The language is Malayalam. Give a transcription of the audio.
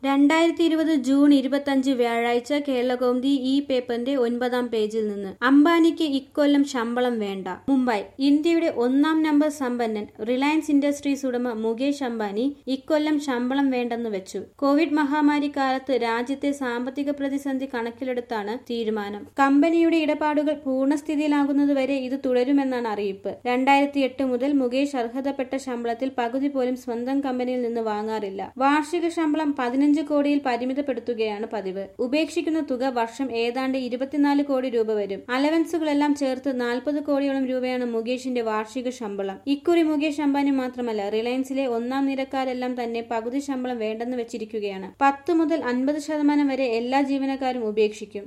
രണ്ടായിരത്തി ഇരുപത് ജൂൺ ഇരുപത്തഞ്ച് വ്യാഴാഴ്ച കേരളകൗമുദി ഈ പേപ്പറിന്റെ ഒൻപതാം പേജിൽ നിന്ന് അംബാനിക്ക് ഇക്കൊല്ലം ശമ്പളം വേണ്ട മുംബൈ ഇന്ത്യയുടെ ഒന്നാം നമ്പർ സമ്പന്നൻ റിലയൻസ് ഇൻഡസ്ട്രീസ് ഉടമ മുകേഷ് അംബാനി ഇക്കൊല്ലം ശമ്പളം വേണ്ടെന്ന് വെച്ചു കോവിഡ് മഹാമാരി കാലത്ത് രാജ്യത്തെ സാമ്പത്തിക പ്രതിസന്ധി കണക്കിലെടുത്താണ് തീരുമാനം കമ്പനിയുടെ ഇടപാടുകൾ പൂർണ്ണസ്ഥിതിയിലാകുന്നതുവരെ ഇത് തുടരുമെന്നാണ് അറിയിപ്പ് രണ്ടായിരത്തി എട്ട് മുതൽ മുകേഷ് അർഹതപ്പെട്ട ശമ്പളത്തിൽ പകുതി പോലും സ്വന്തം കമ്പനിയിൽ നിന്ന് വാങ്ങാറില്ല വാർഷിക ശമ്പളം പതിനഞ്ച് കോടിയിൽ പരിമിതപ്പെടുത്തുകയാണ് പതിവ് ഉപേക്ഷിക്കുന്ന തുക വർഷം ഏതാണ്ട് ഇരുപത്തിനാല് കോടി രൂപ വരും അലവൻസുകളെല്ലാം ചേർത്ത് നാൽപ്പത് കോടിയോളം രൂപയാണ് മുകേഷിന്റെ വാർഷിക ശമ്പളം ഇക്കുറി മുകേഷ് അംബാനി മാത്രമല്ല റിലയൻസിലെ ഒന്നാം നിരക്കാരെല്ലാം തന്നെ പകുതി ശമ്പളം വേണ്ടെന്ന് വെച്ചിരിക്കുകയാണ് പത്ത് മുതൽ അൻപത് ശതമാനം വരെ എല്ലാ ജീവനക്കാരും ഉപേക്ഷിക്കും